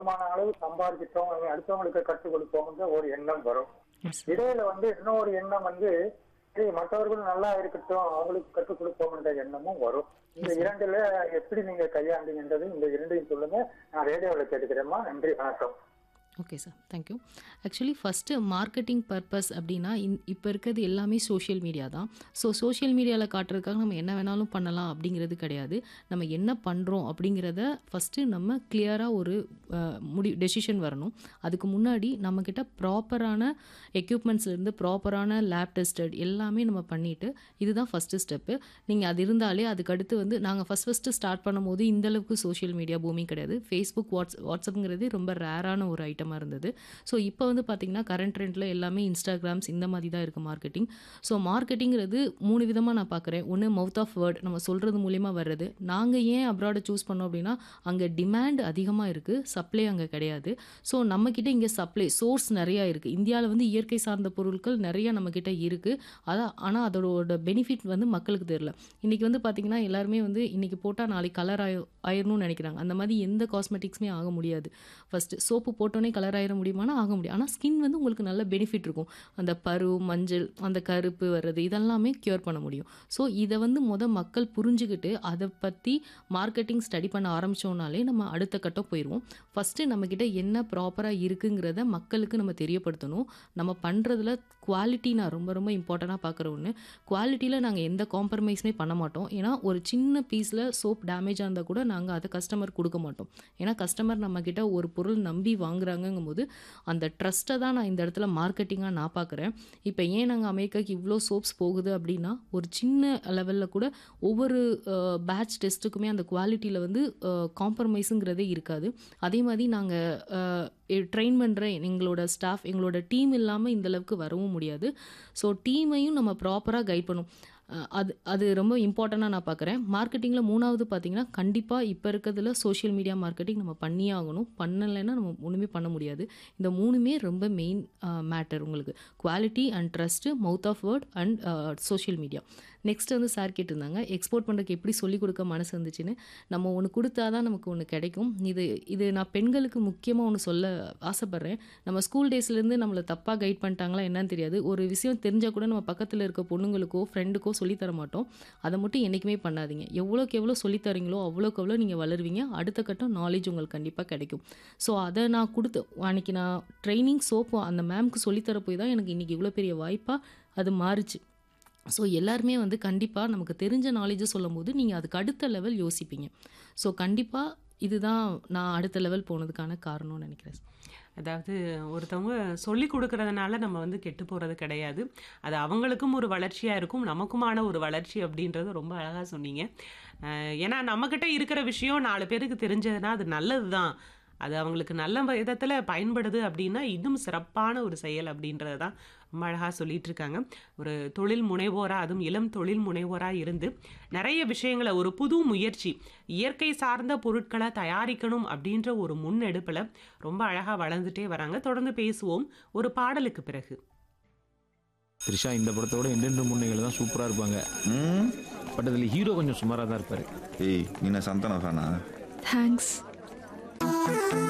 போதுமான அளவு சம்பாதிச்சிட்டோம் அடுத்தவங்களுக்கு கற்றுக் கொடுப்போம்ன்ற ஒரு எண்ணம் வரும் எஸ் இடையில வந்து இன்னொரு எண்ணம் வந்து சரி மற்றவர்கள் நல்லா இருக்கட்டும் அவங்களுக்கு கற்றுக் கொடுப்போம்ன்ற எண்ணமும் வரும் இந்த இரண்டுல எப்படி நீங்க கையாண்டீங்கன்றது இந்த இரண்டையும் சொல்லுங்க நான் ரேடியோவில் கேட்டுக்கிறேம்மா நன்றி வணக்கம் okay sir thank you actually first marketing purpose அப்படின்னா இன் இப்போ இருக்கிறது எல்லாமே சோஷியல் மீடியா தான் ஸோ சோஷியல் மீடியாவில் காட்டுறதுக்காக நம்ம என்ன வேணாலும் பண்ணலாம் அப்படிங்கிறது கிடையாது நம்ம என்ன பண்ணுறோம் அப்படிங்கிறத ஃபஸ்ட்டு நம்ம கிளியராக ஒரு அஹ், முடி டெசிஷன் வரணும் அதுக்கு முன்னாடி நம்மக்கிட்ட ப்ராப்பரான எக்யூப்மெண்ட்ஸ்லேருந்து ப்ராப்பரான லேப் டெஸ்டட் எல்லாமே நம்ம பண்ணிவிட்டு இதுதான் ஃபஸ்ட்டு ஸ்டெப்பு நீங்கள் அது இருந்தாலே அதுக்கடுத்து வந்து நாங்கள் ஃபஸ்ட் ஃபஸ்ட்டு ஸ்டார்ட் பண்ணும்போது இந்த அளவுக்கு சோஷியல் மீடியா பூமி கிடையாது ஃபேஸ்புக் வாட்ஸ் வாட்ஸ்அப்புங்கிறது ரொம்ப ரேரான ஒரு ஐட்டமாக இருந்தது ஸோ இப்போ வந்து பார்த்திங்கன்னா கரண்ட் ட்ரெண்டில் எல்லாமே இன்ஸ்டாகிராம்ஸ் இந்த மாதிரி தான் இருக்குது மார்க்கெட்டிங் ஸோ மார்க்கெட்டிங்கிறது மூணு விதமாக நான் பார்க்குறேன் ஒன்று மவுத் ஆஃப் வேர்ட் நம்ம சொல்கிறது மூலியமாக வர்றது நாங்கள் ஏன் அப்ராடை சூஸ் பண்ணோம் அப்படின்னா அங்கே டிமாண்ட் அதிகமாக இருக்குது சப்ளை அங்கே கிடையாது ஸோ நம்மக்கிட்ட இங்கே சப்ளை சோர்ஸ் நிறையா இருக்குது இந்தியாவில் வந்து இயற்கை சார்ந்த பொருட்கள் நிறைய நம்மக்கிட்ட இருக்குது அதான் ஆனால் அதோட பெனிஃபிட் வந்து மக்களுக்கு தெரியல இன்றைக்கி வந்து பார்த்திங்கன்னா எல்லாருமே வந்து இன்றைக்கி போட்டால் நாளைக்கு கலர் ஆயி ஆயிரணும்னு நினைக்கிறாங்க அந்த மாதிரி எந்த காஸ்மெட்டிக்ஸுமே ஆக முடியாது ஃபஸ்ட்டு சோப்பு போட்டோன்னே கலர் ஆயிட முடியுமானா ஆக முடியும் ஆனால் ஸ்கின் வந்து உங்களுக்கு நல்ல பெனிஃபிட் இருக்கும் அந்த பரு மஞ்சள் அந்த கருப்பு வர்றது இதெல்லாமே க்யூர் பண்ண முடியும் ஸோ இதை வந்து முத மக்கள் புரிஞ்சுக்கிட்டு அதை பற்றி மார்க்கெட்டிங் ஸ்டடி பண்ண ஆரம்பித்தோம்னாலே நம்ம அடுத்த கட்டம் போயிடுவோம் ஃபஸ்ட்டு நம்மக்கிட்ட என்ன ப்ராப்பராக இருக்குங்கிறத மக்களுக்கு நம்ம தெரியப்படுத்தணும் நம்ம பண்ணுறதுல குவாலிட்டி நான் ரொம்ப ரொம்ப இம்பார்ட்டண்ட்டாக பார்க்குற ஒன்று குவாலிட்டியில் நாங்கள் எந்த காம்ப்ரமைஸுமே பண்ண மாட்டோம் ஏன்னா ஒரு சின்ன பீஸில் சோப் டேமேஜாக இருந்தால் கூட நாங்கள் அதை கஸ்டமர் கொடுக்க மாட்டோம் ஏன்னா கஸ்டமர் நம்மக்கிட்ட ஒரு பொருள் நம்பி வாங்குறாங்கங்கும் போது அந்த ட்ரஸ்ட்டை தான் நான் இந்த இடத்துல மார்க்கெட்டிங்காக நான் பார்க்குறேன் இப்போ ஏன் நாங்கள் அமெரிக்காக்கு இவ்வளோ சோப்ஸ் போகுது அப்படின்னா ஒரு சின்ன லெவலில் கூட ஒவ்வொரு பேட்ச் டெஸ்ட்டுக்குமே அந்த குவாலிட்டியில் வந்து காம்ப்ரமைஸுங்கிறதே இருக்காது அதே மாதிரி நாங்கள் ட்ரெயின் பண்ணுற எங்களோட ஸ்டாஃப் எங்களோட டீம் இல்லாமல் இந்த அளவுக்கு வரவும் முடியாது ஸோ டீமையும் நம்ம ப்ராப்பராக கைட் பண்ணும் அஹ் அது அது ரொம்ப இம்பார்ட்டண்ட்டாக நான் பார்க்குறேன் மார்க்கெட்டிங்கில் மூணாவது பார்த்தீங்கன்னா கண்டிப்பாக இப்போ இருக்கிறதுல சோஷியல் மீடியா மார்க்கெட்டிங் நம்ம பண்ணியே ஆகணும் பண்ணலைன்னா நம்ம ஒன்றுமே பண்ண முடியாது இந்த மூணுமே ரொம்ப மெயின் மேட்டர் உங்களுக்கு quality and trust mouth of word and social media next வந்து சார் கேட்டிருந்தாங்க எக்ஸ்போர்ட் பண்ணுறதுக்கு எப்படி சொல்லிக் கொடுக்க மனசு இருந்துச்சுன்னு நம்ம ஒன்று கொடுத்தா தான் நமக்கு ஒன்று கிடைக்கும் இது இது நான் பெண்களுக்கு முக்கியமாக ஒன்று சொல்ல ஆசைப்பட்றேன் நம்ம ஸ்கூல் டேஸ்லேருந்து நம்மளை தப்பாக கைட் பண்ணிட்டாங்களா என்னன்னு தெரியாது ஒரு விஷயம் தெரிஞ்சால் கூட நம்ம பக்கத்தில் இருக்க பொண்ணுங்களுக்கோ ஃப்ரெண்டுக்கோ சொல்லித் தர மாட்டோம் அதை மட்டும் என்றைக்குமே பண்ணாதீங்க எவ்வளோக்கு எவ்வளோ சொல்லித் தரீங்களோ அவ்வளோக்கு எவ்வளோ நீங்கள் வளருவீங்க அடுத்த கட்டம் நாலேஜ் உங்களுக்கு கண்டிப்பாக கிடைக்கும் ஸோ அதை நான் கொடுத்து அன்றைக்கி நான் ட்ரைனிங் சோப்பு அந்த மேம்க்கு சொல்லித்தர போய் தான் எனக்கு இன்றைக்கி இவ்வளோ பெரிய வாய்ப்பாக அது மாறுச்சு ஸோ எல்லாருமே வந்து கண்டிப்பாக நமக்கு தெரிஞ்ச நாலேஜை சொல்லும் போது நீங்கள் அதுக்கு அடுத்த லெவல் யோசிப்பீங்க ஸோ கண்டிப்பாக இதுதான் நான் அடுத்த லெவல் போனதுக்கான காரணம்னு நினைக்கிறேன் அதாவது ஒருத்தவங்க சொல்லி கொடுக்கறதுனால நம்ம வந்து கெட்டு போகிறது கிடையாது அது அவங்களுக்கும் ஒரு வளர்ச்சியாக இருக்கும் நமக்குமான ஒரு வளர்ச்சி அப்படின்றது ரொம்ப அழகாக சொன்னீங்க அஹ் ஏன்னா நம்மக்கிட்ட இருக்கிற விஷயம் நாலு பேருக்கு தெரிஞ்சதுன்னா அது நல்லது தான் அது அவங்களுக்கு நல்ல விதத்தில் பயன்படுது அப்படின்னா இன்னும் சிறப்பான ஒரு செயல் அப்படின்றது தான் ரொம்ப அழகாக சொல்லிட்டு இருக்காங்க ஒரு தொழில் முனைவோராக அதுவும் இளம் தொழில் முனைவோராக இருந்து நிறைய விஷயங்களை ஒரு புது முயற்சி இயற்கை சார்ந்த பொருட்களை தயாரிக்கணும் அப்படின்ற ஒரு முன்னெடுப்பில் ரொம்ப அழகாக வளர்ந்துட்டே வராங்க தொடர்ந்து பேசுவோம் ஒரு பாடலுக்கு பிறகு த்ரிஷா இந்த படத்தோட எண்டென்று முன்னைகள் தான் சூப்பராக இருப்பாங்க ம் பட் அதில் ஹீரோ கொஞ்சம் சுமாராக தான் இருப்பார் ஏய் நீ என்ன சந்தானம் ஃபேனா தேங்க்ஸ்